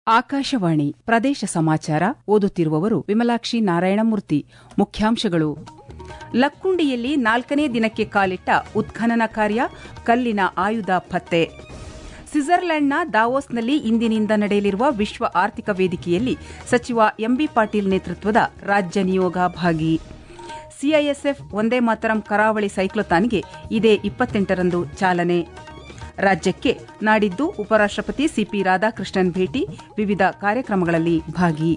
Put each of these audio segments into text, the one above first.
ಆಕಾಶವಾಣಿ ಪ್ರದೇಶ ಸಮಾಚಾರ ಓದುತ್ತಿರುವವರು ವಿಮಲಾಕ್ಷಿ ನಾರಾಯಣಮೂರ್ತಿ ಮುಖ್ಯಾಂಶಗಳು ಲಕ್ಕುಂಡಿಯಲ್ಲಿ ನಾಲ್ಕನೇ ದಿನಕ್ಕೆ ಕಾಲಿಟ್ಟ ಉತ್ಖನನ ಕಾರ್ಯ ಕಲ್ಲಿನ ಆಯುಧ ಪತ್ತೆ ಸ್ವಿಟ್ಜರ್ಲೆಂಡ್ನ ದಾವೋಸ್ನಲ್ಲಿ ಇಂದಿನಿಂದ ನಡೆಯಲಿರುವ ವಿಶ್ವ ಆರ್ಥಿಕ ವೇದಿಕೆಯಲ್ಲಿ ಸಚಿವ ಎಂಬಿ ಪಾಟೀಲ್ ನೇತೃತ್ವದ ರಾಜ್ಯ ನಿಯೋಗ ಭಾಗಿ ಸಿಐಎಸ್ಎಫ್ ಒಂದೇ ಮಾತರಂ ಕರಾವಳಿ ಸೈಕ್ಲೋಥಾನ್ಗೆ ಇದೇ ಇಪ್ಪತ್ತೆಂಟರಂದು ಚಾಲನೆ ರಾಜ್ಯಕ್ಕೆ ನಾಡಿದ್ದು ಉಪರಾಷ್ಟಪತಿ ಸಿಪಿ ರಾಧಾಕೃಷ್ಣನ್ ಭೇಟಿ ವಿವಿಧ ಕಾರ್ಯಕ್ರಮಗಳಲ್ಲಿ ಭಾಗಿ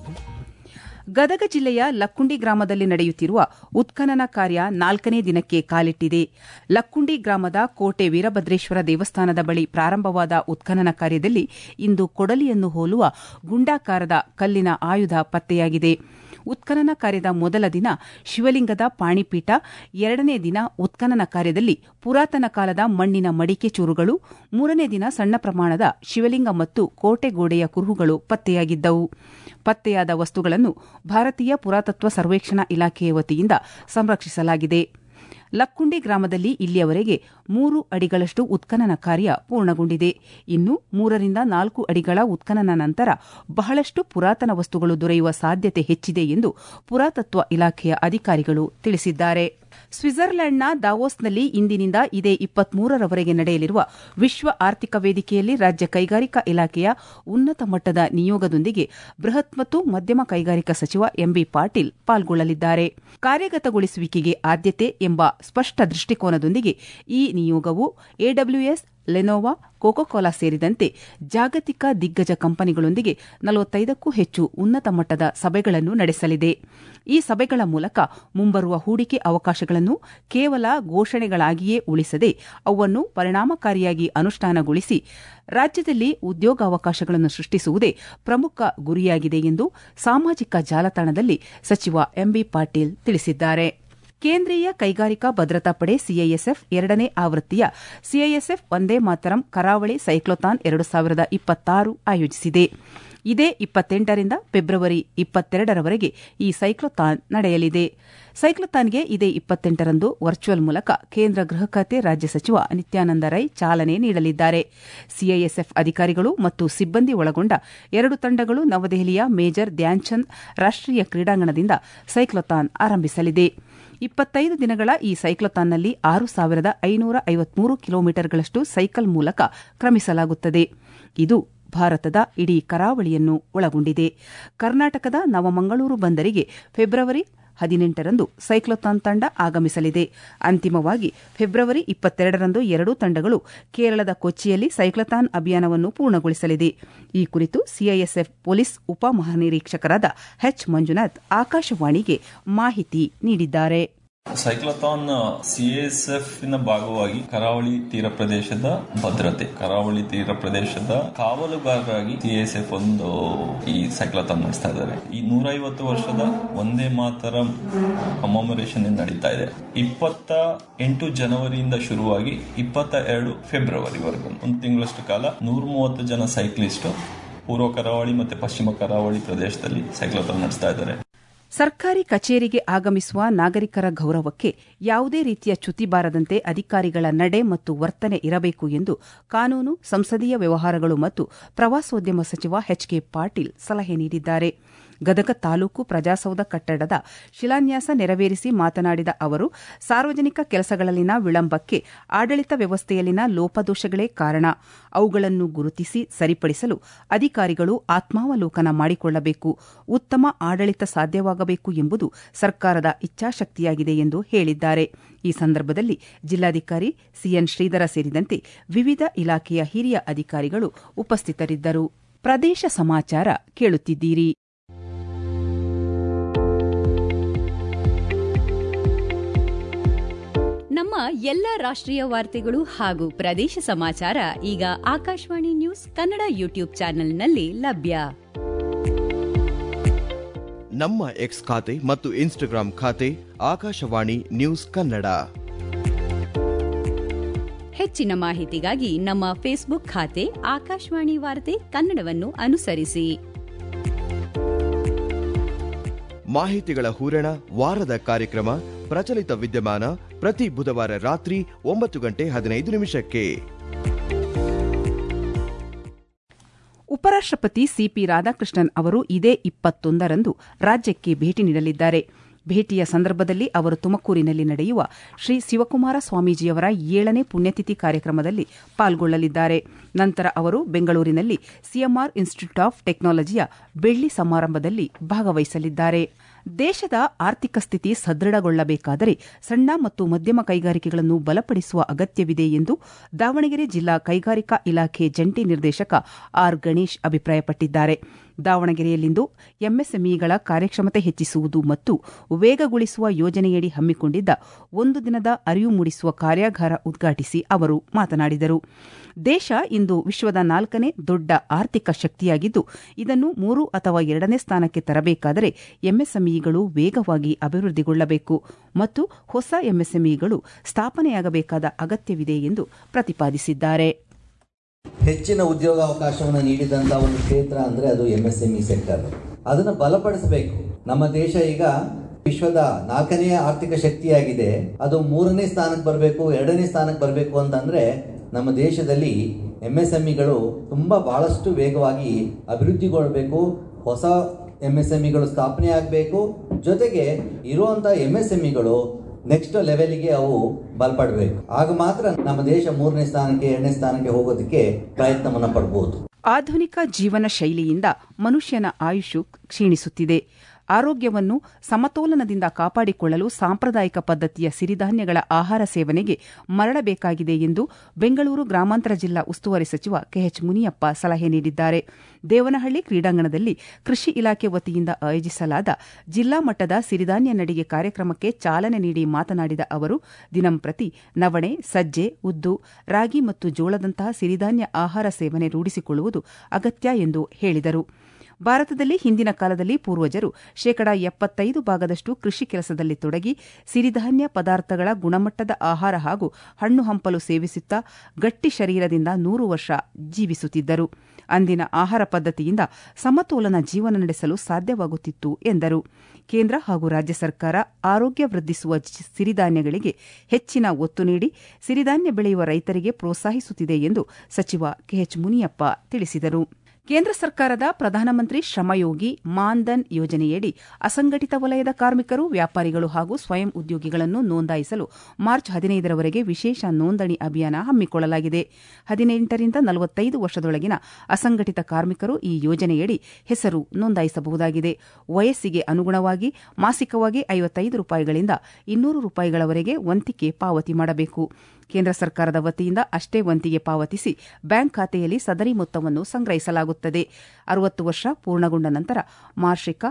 ಗದಗ ಜಿಲ್ಲೆಯ ಲಕ್ಕುಂಡಿ ಗ್ರಾಮದಲ್ಲಿ ನಡೆಯುತ್ತಿರುವ ಉತ್ಖನನ ಕಾರ್ಯ ನಾಲ್ಕನೇ ದಿನಕ್ಕೆ ಕಾಲಿಟ್ಟಿದೆ ಲಕ್ಕುಂಡಿ ಗ್ರಾಮದ ಕೋಟೆ ವೀರಭದ್ರೇಶ್ವರ ದೇವಸ್ಥಾನದ ಬಳಿ ಪ್ರಾರಂಭವಾದ ಉತ್ಖನನ ಕಾರ್ಯದಲ್ಲಿ ಇಂದು ಕೊಡಲಿಯನ್ನು ಹೋಲುವ ಗುಂಡಾಕಾರದ ಕಲ್ಲಿನ ಆಯುಧ ಪತ್ತೆಯಾಗಿದೆ ಉತ್ಖನನ ಕಾರ್ಯದ ಮೊದಲ ದಿನ ಶಿವಲಿಂಗದ ಪಾಣಿಪೀಠ ಎರಡನೇ ದಿನ ಉತ್ಖನನ ಕಾರ್ಯದಲ್ಲಿ ಪುರಾತನ ಕಾಲದ ಮಣ್ಣಿನ ಮಡಿಕೆ ಚೂರುಗಳು ಮೂರನೇ ದಿನ ಸಣ್ಣ ಪ್ರಮಾಣದ ಶಿವಲಿಂಗ ಮತ್ತು ಕೋಟೆ ಗೋಡೆಯ ಕುರುಹುಗಳು ಪತ್ತೆಯಾಗಿದ್ದವು ಪತ್ತೆಯಾದ ವಸ್ತುಗಳನ್ನು ಭಾರತೀಯ ಪುರಾತತ್ವ ಸರ್ವೇಕ್ಷಣಾ ಇಲಾಖೆಯ ವತಿಯಿಂದ ಸಂರಕ್ಷಿಸಲಾಗಿದೆ ಲಕ್ಕುಂಡಿ ಗ್ರಾಮದಲ್ಲಿ ಇಲ್ಲಿಯವರೆಗೆ ಮೂರು ಅಡಿಗಳಷ್ಟು ಉತ್ಖನನ ಕಾರ್ಯ ಪೂರ್ಣಗೊಂಡಿದೆ ಇನ್ನು ಮೂರರಿಂದ ನಾಲ್ಕು ಅಡಿಗಳ ಉತ್ಖನನ ನಂತರ ಬಹಳಷ್ಟು ಪುರಾತನ ವಸ್ತುಗಳು ದೊರೆಯುವ ಸಾಧ್ಯತೆ ಹೆಚ್ಚಿದೆ ಎಂದು ಪುರಾತತ್ವ ಇಲಾಖೆಯ ಅಧಿಕಾರಿಗಳು ತಿಳಿಸಿದ್ದಾರೆ ಸ್ವಿಟ್ಜರ್ಲೆಂಡ್ನ ದಾವೋಸ್ನಲ್ಲಿ ಇಂದಿನಿಂದ ಇದೇ ಇಪ್ಪತ್ಮೂರರವರೆಗೆ ನಡೆಯಲಿರುವ ವಿಶ್ವ ಆರ್ಥಿಕ ವೇದಿಕೆಯಲ್ಲಿ ರಾಜ್ಯ ಕೈಗಾರಿಕಾ ಇಲಾಖೆಯ ಉನ್ನತ ಮಟ್ಟದ ನಿಯೋಗದೊಂದಿಗೆ ಬೃಹತ್ ಮತ್ತು ಮಧ್ಯಮ ಕೈಗಾರಿಕಾ ಸಚಿವ ಎಂಬಿ ಪಾಟೀಲ್ ಪಾಲ್ಗೊಳ್ಳಲಿದ್ದಾರೆ ಕಾರ್ಯಗತಗೊಳಿಸುವಿಕೆಗೆ ಆದ್ಯತೆ ಎಂಬ ಸ್ಪಷ್ಟ ದೃಷ್ಟಿಕೋನದೊಂದಿಗೆ ಈ ನಿಯೋಗವು ಎಡಬ್ಲ್ಯೂಎಸ್ ಲೆನೋವಾ ಕೋಕೋಕೋಲಾ ಸೇರಿದಂತೆ ಜಾಗತಿಕ ದಿಗ್ಗಜ ಕಂಪನಿಗಳೊಂದಿಗೆ ನಲವತ್ತೈದಕ್ಕೂ ಹೆಚ್ಚು ಉನ್ನತ ಮಟ್ಟದ ಸಭೆಗಳನ್ನು ನಡೆಸಲಿದೆ ಈ ಸಭೆಗಳ ಮೂಲಕ ಮುಂಬರುವ ಹೂಡಿಕೆ ಅವಕಾಶಗಳನ್ನು ಕೇವಲ ಘೋಷಣೆಗಳಾಗಿಯೇ ಉಳಿಸದೆ ಅವನ್ನು ಪರಿಣಾಮಕಾರಿಯಾಗಿ ಅನುಷ್ಠಾನಗೊಳಿಸಿ ರಾಜ್ಯದಲ್ಲಿ ಉದ್ಯೋಗಾವಕಾಶಗಳನ್ನು ಸೃಷ್ಟಿಸುವುದೇ ಪ್ರಮುಖ ಗುರಿಯಾಗಿದೆ ಎಂದು ಸಾಮಾಜಿಕ ಜಾಲತಾಣದಲ್ಲಿ ಸಚಿವ ಎಂಬಿ ಪಾಟೀಲ್ ತಿಳಿಸಿದ್ದಾರೆ ಕೇಂದ್ರೀಯ ಕೈಗಾರಿಕಾ ಭದ್ರತಾ ಪಡೆ ಸಿಐಎಸ್ಎಫ್ ಎರಡನೇ ಆವೃತ್ತಿಯ ಸಿಐಎಸ್ಎಫ್ ಒಂದೇ ಮಾತರಂ ಕರಾವಳಿ ಸೈಕ್ಲೋಥಾನ್ ಎರಡು ಸಾವಿರದ ಇಪ್ಪತ್ತಾರು ಆಯೋಜಿಸಿದೆ ಇದೇ ಇಪ್ಪತ್ತೆಂಟರಿಂದ ಫೆಬ್ರವರಿ ಇಪ್ಪತ್ತೆರಡರವರೆಗೆ ಈ ಸೈಕ್ಲೋಥಾನ್ ನಡೆಯಲಿದೆ ಸೈಕ್ಲೋಥಾನ್ಗೆ ಇದೇ ಇಪ್ಪತ್ತೆಂಟರಂದು ವರ್ಚುವಲ್ ಮೂಲಕ ಕೇಂದ್ರ ಗೃಹ ಖಾತೆ ರಾಜ್ಯ ಸಚಿವ ನಿತ್ಯಾನಂದ ರೈ ಚಾಲನೆ ನೀಡಲಿದ್ದಾರೆ ಸಿಐಎಸ್ಎಫ್ ಅಧಿಕಾರಿಗಳು ಮತ್ತು ಸಿಬ್ಬಂದಿ ಒಳಗೊಂಡ ಎರಡು ತಂಡಗಳು ನವದೆಹಲಿಯ ಮೇಜರ್ ಧ್ಯಾನ್ಚಂದ್ ರಾಷ್ಟೀಯ ಕ್ರೀಡಾಂಗಣದಿಂದ ಸೈಕ್ಲೋಥಾನ್ ಆರಂಭಿಸಲಿದೆ ಇಪ್ಪತ್ತೈದು ದಿನಗಳ ಈ ಸೈಕ್ಲೋಥಾನ್ನಲ್ಲಿ ಆರು ಸಾವಿರದ ಐನೂರ ಐವತ್ಮೂರು ಕಿಲೋಮೀಟರ್ಗಳಷ್ಟು ಸೈಕಲ್ ಮೂಲಕ ಕ್ರಮಿಸಲಾಗುತ್ತದೆ ಇದು ಭಾರತದ ಇಡೀ ಕರಾವಳಿಯನ್ನು ಒಳಗೊಂಡಿದೆ ಕರ್ನಾಟಕದ ನವಮಂಗಳೂರು ಬಂದರಿಗೆ ಫೆಬ್ರವರಿ ಹದಿನೆಂಟರಂದು ಸೈಕ್ಲೋಥಾನ್ ತಂಡ ಆಗಮಿಸಲಿದೆ ಅಂತಿಮವಾಗಿ ಫೆಬ್ರವರಿ ಇಪ್ಪತ್ತೆರಡರಂದು ಎರಡೂ ತಂಡಗಳು ಕೇರಳದ ಕೊಚ್ಚಿಯಲ್ಲಿ ಸೈಕ್ಲಥಾನ್ ಅಭಿಯಾನವನ್ನು ಪೂರ್ಣಗೊಳಿಸಲಿದೆ ಈ ಕುರಿತು ಸಿಐಎಸ್ಎಫ್ ಪೊಲೀಸ್ ಉಪಮಹಾನಿರೀಕ್ಷಕರಾದ ಎಚ್ ಮಂಜುನಾಥ್ ಆಕಾಶವಾಣಿಗೆ ಮಾಹಿತಿ ನೀಡಿದ್ದಾರೆ ಸೈಕ್ಲಥಾನ್ ಸಿಎಸ್ಎಫ್ ನ ಭಾಗವಾಗಿ ಕರಾವಳಿ ತೀರ ಪ್ರದೇಶದ ಭದ್ರತೆ ಕರಾವಳಿ ತೀರ ಪ್ರದೇಶದ ಕಾವಲುಗಾರರಾಗಿ ಸಿಎಸ್ಎಫ್ ಒಂದು ಈ ಸೈಕ್ಲಥಾನ್ ನಡೆಸ್ತಾ ಇದ್ದಾರೆ ಈ ನೂರೈವತ್ತು ವರ್ಷದ ಒಂದೇ ಮಾತರ ಕಮಾಮರೇಷನ್ ನಡೀತಾ ಇದೆ ಇಪ್ಪತ್ತ ಎಂಟು ಜನವರಿಯಿಂದ ಶುರುವಾಗಿ ಇಪ್ಪತ್ತ ಎರಡು ಫೆಬ್ರವರಿವರೆಗೂ ಒಂದು ತಿಂಗಳಷ್ಟು ಕಾಲ ನೂರ ಮೂವತ್ತು ಜನ ಸೈಕ್ಲಿಸ್ಟ್ ಪೂರ್ವ ಕರಾವಳಿ ಮತ್ತು ಪಶ್ಚಿಮ ಕರಾವಳಿ ಪ್ರದೇಶದಲ್ಲಿ ಸೈಕ್ಲಥಾನ್ ನಡೆಸ್ತಾ ಇದ್ದಾರೆ ಸರ್ಕಾರಿ ಕಚೇರಿಗೆ ಆಗಮಿಸುವ ನಾಗರಿಕರ ಗೌರವಕ್ಕೆ ಯಾವುದೇ ರೀತಿಯ ಚ್ಯುತಿ ಬಾರದಂತೆ ಅಧಿಕಾರಿಗಳ ನಡೆ ಮತ್ತು ವರ್ತನೆ ಇರಬೇಕು ಎಂದು ಕಾನೂನು ಸಂಸದೀಯ ವ್ಯವಹಾರಗಳು ಮತ್ತು ಪ್ರವಾಸೋದ್ಯಮ ಸಚಿವ ಎಚ್ ಕೆ ಪಾಟೀಲ್ ಸಲಹೆ ನೀಡಿದ್ದಾರೆ ಗದಗ ತಾಲೂಕು ಪ್ರಜಾಸೌಧ ಕಟ್ಟಡದ ಶಿಲಾನ್ಯಾಸ ನೆರವೇರಿಸಿ ಮಾತನಾಡಿದ ಅವರು ಸಾರ್ವಜನಿಕ ಕೆಲಸಗಳಲ್ಲಿನ ವಿಳಂಬಕ್ಕೆ ಆಡಳಿತ ವ್ಯವಸ್ಥೆಯಲ್ಲಿನ ಲೋಪದೋಷಗಳೇ ಕಾರಣ ಅವುಗಳನ್ನು ಗುರುತಿಸಿ ಸರಿಪಡಿಸಲು ಅಧಿಕಾರಿಗಳು ಆತ್ಮಾವಲೋಕನ ಮಾಡಿಕೊಳ್ಳಬೇಕು ಉತ್ತಮ ಆಡಳಿತ ಸಾಧ್ಯವಾಗಬೇಕು ಎಂಬುದು ಸರ್ಕಾರದ ಇಚ್ಛಾಶಕ್ತಿಯಾಗಿದೆ ಎಂದು ಹೇಳಿದ್ದಾರೆ ಈ ಸಂದರ್ಭದಲ್ಲಿ ಜಿಲ್ಲಾಧಿಕಾರಿ ಸಿಎನ್ ಶ್ರೀಧರ ಸೇರಿದಂತೆ ವಿವಿಧ ಇಲಾಖೆಯ ಹಿರಿಯ ಅಧಿಕಾರಿಗಳು ಉಪಸ್ಥಿತರಿದ್ದರು ಪ್ರದೇಶ ಸಮಾಚಾರ ಕೇಳುತ್ತಿದ್ದೀರಿ ನಮ್ಮ ಎಲ್ಲ ರಾಷ್ಟ್ರೀಯ ವಾರ್ತೆಗಳು ಹಾಗೂ ಪ್ರದೇಶ ಸಮಾಚಾರ ಈಗ ಆಕಾಶವಾಣಿ ನ್ಯೂಸ್ ಕನ್ನಡ ಯೂಟ್ಯೂಬ್ ಚಾನೆಲ್ನಲ್ಲಿ ಲಭ್ಯ ನಮ್ಮ ಎಕ್ಸ್ ಖಾತೆ ಮತ್ತು ಇನ್ಸ್ಟಾಗ್ರಾಂ ಖಾತೆ ಆಕಾಶವಾಣಿ ನ್ಯೂಸ್ ಕನ್ನಡ ಹೆಚ್ಚಿನ ಮಾಹಿತಿಗಾಗಿ ನಮ್ಮ ಫೇಸ್ಬುಕ್ ಖಾತೆ ಆಕಾಶವಾಣಿ ವಾರ್ತೆ ಕನ್ನಡವನ್ನು ಅನುಸರಿಸಿ ಮಾಹಿತಿಗಳ ಹೂರಣ ವಾರದ ಕಾರ್ಯಕ್ರಮ ಪ್ರಚಲಿತ ವಿದ್ಯಮಾನ ಪ್ರತಿ ಬುಧವಾರ ರಾತ್ರಿ ಒಂಬತ್ತು ಗಂಟೆ ಹದಿನೈದು ನಿಮಿಷಕ್ಕೆ ಉಪ ಉಪರಾಷ್ಟಪತಿ ಸಿಪಿ ರಾಧಾಕೃಷ್ಣನ್ ಅವರು ಇದೇ ಇಪ್ಪತ್ತೊಂದರಂದು ರಾಜ್ಯಕ್ಕೆ ಭೇಟಿ ನೀಡಲಿದ್ದಾರೆ ಭೇಟಿಯ ಸಂದರ್ಭದಲ್ಲಿ ಅವರು ತುಮಕೂರಿನಲ್ಲಿ ನಡೆಯುವ ಶ್ರೀ ಶಿವಕುಮಾರ ಸ್ವಾಮೀಜಿಯವರ ಏಳನೇ ಪುಣ್ಯತಿಥಿ ಕಾರ್ಯಕ್ರಮದಲ್ಲಿ ಪಾಲ್ಗೊಳ್ಳಲಿದ್ದಾರೆ ನಂತರ ಅವರು ಬೆಂಗಳೂರಿನಲ್ಲಿ ಸಿಎಂಆರ್ ಇನ್ಸ್ಟಿಟ್ಯೂಟ್ ಆಫ್ ಟೆಕ್ನಾಲಜಿಯ ಬೆಳ್ಳಿ ಸಮಾರಂಭದಲ್ಲಿ ಭಾಗವಹಿಸಲಿದ್ದಾರೆ ದೇಶದ ಆರ್ಥಿಕ ಸ್ಥಿತಿ ಸದೃಢಗೊಳ್ಳಬೇಕಾದರೆ ಸಣ್ಣ ಮತ್ತು ಮಧ್ಯಮ ಕೈಗಾರಿಕೆಗಳನ್ನು ಬಲಪಡಿಸುವ ಅಗತ್ಯವಿದೆ ಎಂದು ದಾವಣಗೆರೆ ಜಿಲ್ಲಾ ಕೈಗಾರಿಕಾ ಇಲಾಖೆ ಜಂಟಿ ನಿರ್ದೇಶಕ ಆರ್ ಗಣೇಶ್ ಅಭಿಪ್ರಾಯಪಟ್ಟಿದ್ದಾರೆ ದಾವಣಗೆರೆಯಲ್ಲಿಂದು ಎಂಎಸ್ಎಂಇಗಳ ಕಾರ್ಯಕ್ಷಮತೆ ಹೆಚ್ಚಿಸುವುದು ಮತ್ತು ವೇಗಗೊಳಿಸುವ ಯೋಜನೆಯಡಿ ಹಮ್ಮಿಕೊಂಡಿದ್ದ ಒಂದು ದಿನದ ಅರಿವು ಮೂಡಿಸುವ ಕಾರ್ಯಾಗಾರ ಉದ್ಘಾಟಿಸಿ ಅವರು ಮಾತನಾಡಿದರು ದೇಶ ಇಂದು ವಿಶ್ವದ ನಾಲ್ಕನೇ ದೊಡ್ಡ ಆರ್ಥಿಕ ಶಕ್ತಿಯಾಗಿದ್ದು ಇದನ್ನು ಮೂರು ಅಥವಾ ಎರಡನೇ ಸ್ಥಾನಕ್ಕೆ ತರಬೇಕಾದರೆ ಎಂಎಸ್ಎಂಇಗಳು ವೇಗವಾಗಿ ಅಭಿವೃದ್ಧಿಗೊಳ್ಳಬೇಕು ಮತ್ತು ಹೊಸ ಎಂಎಸ್ಎಂಇಗಳು ಸ್ಥಾಪನೆಯಾಗಬೇಕಾದ ಅಗತ್ಯವಿದೆ ಎಂದು ಪ್ರತಿಪಾದಿಸಿದ್ದಾರೆ ಹೆಚ್ಚಿನ ಉದ್ಯೋಗಾವಕಾಶವನ್ನು ನೀಡಿದಂಥ ಒಂದು ಕ್ಷೇತ್ರ ಅಂದರೆ ಅದು M S M E sector ಅದನ್ನು ಬಲಪಡಿಸಬೇಕು ನಮ್ಮ ದೇಶ ಈಗ ವಿಶ್ವದ ನಾಲ್ಕನೇ ಆರ್ಥಿಕ ಶಕ್ತಿಯಾಗಿದೆ ಅದು ಮೂರನೇ ಸ್ಥಾನಕ್ಕೆ ಬರಬೇಕು ಎರಡನೇ ಸ್ಥಾನಕ್ಕೆ ಬರಬೇಕು ಅಂತಂದ್ರೆ ನಮ್ಮ ದೇಶದಲ್ಲಿ ಎಂ ಎಸ್ ಎಂ ಇಗಳು ತುಂಬ ಬಹಳಷ್ಟು ವೇಗವಾಗಿ ಅಭಿವೃದ್ಧಿಗೊಳ್ಳಬೇಕು ಹೊಸ ಎಂ ಎಸ್ ಎಂ ಇಗಳು ಸ್ಥಾಪನೆ ಆಗಬೇಕು ಜೊತೆಗೆ ಇರುವಂಥ ಎಂ ಎಸ್ ಎಂ ಇಗಳು ನೆಕ್ಸ್ಟ್ ಲೆವೆಲ್ಗೆ ಅವು ಬಲಪಡಬೇಕು ಆಗ ಮಾತ್ರ ನಮ್ಮ ದೇಶ ಮೂರನೇ ಸ್ಥಾನಕ್ಕೆ ಎರಡನೇ ಸ್ಥಾನಕ್ಕೆ ಹೋಗೋದಕ್ಕೆ ಪ್ರಯತ್ನವನ್ನು ಪಡ್ಬೋದು ಆಧುನಿಕ ಜೀವನ ಶೈಲಿಯಿಂದ ಮನುಷ್ಯನ ಆಯುಷು ಕ್ಷೀಣಿಸುತ್ತಿದೆ ಆರೋಗ್ಯವನ್ನು ಸಮತೋಲನದಿಂದ ಕಾಪಾಡಿಕೊಳ್ಳಲು ಸಾಂಪ್ರದಾಯಿಕ ಪದ್ಧತಿಯ ಸಿರಿಧಾನ್ಯಗಳ ಆಹಾರ ಸೇವನೆಗೆ ಮರಳಬೇಕಾಗಿದೆ ಎಂದು ಬೆಂಗಳೂರು ಗ್ರಾಮಾಂತರ ಜಿಲ್ಲಾ ಉಸ್ತುವಾರಿ ಸಚಿವ ಕೆಎಚ್ ಮುನಿಯಪ್ಪ ಸಲಹೆ ನೀಡಿದ್ದಾರೆ ದೇವನಹಳ್ಳಿ ಕ್ರೀಡಾಂಗಣದಲ್ಲಿ ಕೃಷಿ ಇಲಾಖೆ ವತಿಯಿಂದ ಆಯೋಜಿಸಲಾದ ಜಿಲ್ಲಾ ಮಟ್ಟದ ಸಿರಿಧಾನ್ಯ ನಡಿಗೆ ಕಾರ್ಯಕ್ರಮಕ್ಕೆ ಚಾಲನೆ ನೀಡಿ ಮಾತನಾಡಿದ ಅವರು ದಿನಂಪ್ರತಿ ನವಣೆ ಸಜ್ಜೆ ಉದ್ದು ರಾಗಿ ಮತ್ತು ಜೋಳದಂತಹ ಸಿರಿಧಾನ್ಯ ಆಹಾರ ಸೇವನೆ ರೂಢಿಸಿಕೊಳ್ಳುವುದು ಅಗತ್ಯ ಎಂದು ಹೇಳಿದರು ಭಾರತದಲ್ಲಿ ಹಿಂದಿನ ಕಾಲದಲ್ಲಿ ಪೂರ್ವಜರು ಶೇಕಡಾ ಎಪ್ಪತ್ತೈದು ಭಾಗದಷ್ಟು ಕೃಷಿ ಕೆಲಸದಲ್ಲಿ ತೊಡಗಿ ಸಿರಿಧಾನ್ಯ ಪದಾರ್ಥಗಳ ಗುಣಮಟ್ಟದ ಆಹಾರ ಹಾಗೂ ಹಣ್ಣು ಹಂಪಲು ಸೇವಿಸುತ್ತಾ ಗಟ್ಟಿ ಶರೀರದಿಂದ ನೂರು ವರ್ಷ ಜೀವಿಸುತ್ತಿದ್ದರು ಅಂದಿನ ಆಹಾರ ಪದ್ಧತಿಯಿಂದ ಸಮತೋಲನ ಜೀವನ ನಡೆಸಲು ಸಾಧ್ಯವಾಗುತ್ತಿತ್ತು ಎಂದರು ಕೇಂದ್ರ ಹಾಗೂ ರಾಜ್ಯ ಸರ್ಕಾರ ಆರೋಗ್ಯ ವೃದ್ಧಿಸುವ ಸಿರಿಧಾನ್ಯಗಳಿಗೆ ಹೆಚ್ಚಿನ ಒತ್ತು ನೀಡಿ ಸಿರಿಧಾನ್ಯ ಬೆಳೆಯುವ ರೈತರಿಗೆ ಪ್ರೋತ್ಸಾಹಿಸುತ್ತಿದೆ ಎಂದು ಸಚಿವ ಕೆಎಚ್ ಮುನಿಯಪ್ಪ ತಿಳಿಸಿದರು ಕೇಂದ್ರ ಸರ್ಕಾರದ ಪ್ರಧಾನಮಂತ್ರಿ ಶ್ರಮಯೋಗಿ ಮಾನ್ಧನ್ ಯೋಜನೆಯಡಿ ಅಸಂಘಟಿತ ವಲಯದ ಕಾರ್ಮಿಕರು ವ್ಯಾಪಾರಿಗಳು ಹಾಗೂ ಸ್ವಯಂ ಉದ್ಯೋಗಿಗಳನ್ನು ನೋಂದಾಯಿಸಲು ಮಾರ್ಚ್ ಹದಿನೈದರವರೆಗೆ ವಿಶೇಷ ನೋಂದಣಿ ಅಭಿಯಾನ ಹಮ್ಮಿಕೊಳ್ಳಲಾಗಿದೆ ಹದಿನೆಂಟರಿಂದ ನಲವತ್ತೈದು ವರ್ಷದೊಳಗಿನ ಅಸಂಘಟಿತ ಕಾರ್ಮಿಕರು ಈ ಯೋಜನೆಯಡಿ ಹೆಸರು ನೋಂದಾಯಿಸಬಹುದಾಗಿದೆ ವಯಸ್ಸಿಗೆ ಅನುಗುಣವಾಗಿ ಮಾಸಿಕವಾಗಿ ಐವತ್ತೈದು ರೂಪಾಯಿಗಳಿಂದ ಇನ್ನೂರು ರೂಪಾಯಿಗಳವರೆಗೆ ವಂತಿಕೆ ಪಾವತಿ ಮಾಡಬೇಕು ಕೇಂದ್ರ ಸರ್ಕಾರದ ವತಿಯಿಂದ ಅಷ್ಟೇ ವಂತಿಗೆ ಪಾವತಿಸಿ ಬ್ಯಾಂಕ್ ಖಾತೆಯಲ್ಲಿ ಸದರಿ ಮೊತ್ತವನ್ನು ಸಂಗ್ರಹಿಸಲಾಗುತ್ತದೆ ಅರವತ್ತು ವರ್ಷ ಪೂರ್ಣಗೊಂಡ ನಂತರ ಮಾರ್ಷಿಕ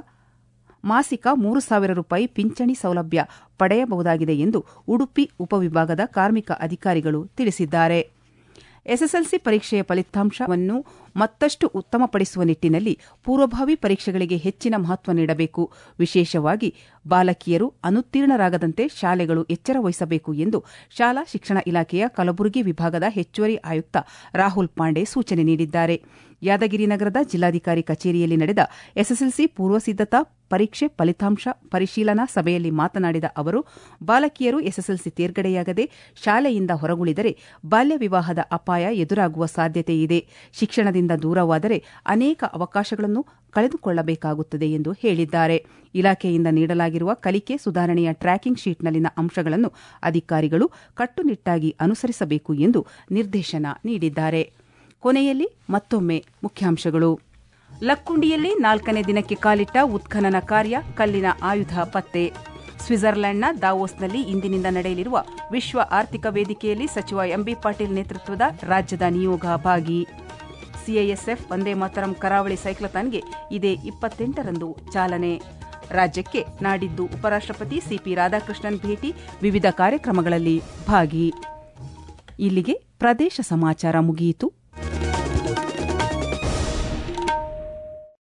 ಮಾಸಿಕ ಮೂರು ಸಾವಿರ ರೂಪಾಯಿ ಪಿಂಚಣಿ ಸೌಲಭ್ಯ ಪಡೆಯಬಹುದಾಗಿದೆ ಎಂದು ಉಡುಪಿ ಉಪವಿಭಾಗದ ಕಾರ್ಮಿಕ ಅಧಿಕಾರಿಗಳು ತಿಳಿಸಿದ್ದಾರೆ ಎಸ್ಎಸ್ಎಲ್ಸಿ ಪರೀಕ್ಷೆಯ ಫಲಿತಾಂಶವನ್ನು ಮತ್ತಷ್ಟು ಉತ್ತಮಪಡಿಸುವ ನಿಟ್ಟಿನಲ್ಲಿ ಪೂರ್ವಭಾವಿ ಪರೀಕ್ಷೆಗಳಿಗೆ ಹೆಚ್ಚಿನ ಮಹತ್ವ ನೀಡಬೇಕು ವಿಶೇಷವಾಗಿ ಬಾಲಕಿಯರು ಅನುತ್ತೀರ್ಣರಾಗದಂತೆ ಶಾಲೆಗಳು ಎಚ್ಚರ ವಹಿಸಬೇಕು ಎಂದು ಶಾಲಾ ಶಿಕ್ಷಣ ಇಲಾಖೆಯ ಕಲಬುರಗಿ ವಿಭಾಗದ ಹೆಚ್ಚುವರಿ ಆಯುಕ್ತ ರಾಹುಲ್ ಪಾಂಡೆ ಸೂಚನೆ ನೀಡಿದ್ದಾರೆ ಯಾದಗಿರಿ ನಗರದ ಜಿಲ್ಲಾಧಿಕಾರಿ ಕಚೇರಿಯಲ್ಲಿ ನಡೆದ ಎಸ್ಎಸ್ಎಲ್ಸಿ ಪೂರ್ವಸಿದ್ದತಾ ಪರೀಕ್ಷೆ ಫಲಿತಾಂಶ ಪರಿಶೀಲನಾ ಸಭೆಯಲ್ಲಿ ಮಾತನಾಡಿದ ಅವರು ಬಾಲಕಿಯರು ಎಸ್ಎಸ್ಎಲ್ಸಿ ತೇರ್ಗಡೆಯಾಗದೆ ಶಾಲೆಯಿಂದ ಹೊರಗುಳಿದರೆ ಬಾಲ್ಯ ವಿವಾಹದ ಅಪಾಯ ಎದುರಾಗುವ ಸಾಧ್ಯತೆ ಇದೆ ಶಿಕ್ಷಣದಿಂದ ದೂರವಾದರೆ ಅನೇಕ ಅವಕಾಶಗಳನ್ನು ಕಳೆದುಕೊಳ್ಳಬೇಕಾಗುತ್ತದೆ ಎಂದು ಹೇಳಿದ್ದಾರೆ ಇಲಾಖೆಯಿಂದ ನೀಡಲಾಗಿರುವ ಕಲಿಕೆ ಸುಧಾರಣೆಯ ಟ್ರ್ಯಾಕಿಂಗ್ ಶೀಟ್ನಲ್ಲಿನ ಅಂಶಗಳನ್ನು ಅಧಿಕಾರಿಗಳು ಕಟ್ಟುನಿಟ್ಟಾಗಿ ಅನುಸರಿಸಬೇಕು ಎಂದು ನಿರ್ದೇಶನ ನೀಡಿದ್ದಾರೆ ಕೊನೆಯಲ್ಲಿ ಮತ್ತೊಮ್ಮೆ ಮುಖ್ಯಾಂಶಗಳು ಲಕ್ಕುಂಡಿಯಲ್ಲಿ ನಾಲ್ಕನೇ ದಿನಕ್ಕೆ ಕಾಲಿಟ್ಟ ಉತ್ಖನನ ಕಾರ್ಯ ಕಲ್ಲಿನ ಆಯುಧ ಪತ್ತೆ ಸ್ವಿಟ್ಜರ್ಲೆಂಡ್ನ ದಾವೋಸ್ನಲ್ಲಿ ಇಂದಿನಿಂದ ನಡೆಯಲಿರುವ ವಿಶ್ವ ಆರ್ಥಿಕ ವೇದಿಕೆಯಲ್ಲಿ ಸಚಿವ ಎಂಬಿ ಪಾಟೀಲ್ ನೇತೃತ್ವದ ರಾಜ್ಯದ ನಿಯೋಗ ಭಾಗಿ ಸಿಐಎಸ್ಎಫ್ ವಂದೇ ಮಾತರಂ ಕರಾವಳಿ ಸೈಕ್ಲಥಾನ್ಗೆ ಇದೇ ಇಪ್ಪತ್ತೆಂಟರಂದು ಚಾಲನೆ ರಾಜ್ಯಕ್ಕೆ ನಾಡಿದ್ದು ಉಪರಾಷ್ಟಪತಿ ಸಿಪಿ ರಾಧಾಕೃಷ್ಣನ್ ಭೇಟಿ ವಿವಿಧ ಕಾರ್ಯಕ್ರಮಗಳಲ್ಲಿ ಭಾಗಿ ಇಲ್ಲಿಗೆ ಪ್ರದೇಶ ಸಮಾಚಾರ ಮುಗಿಯಿತು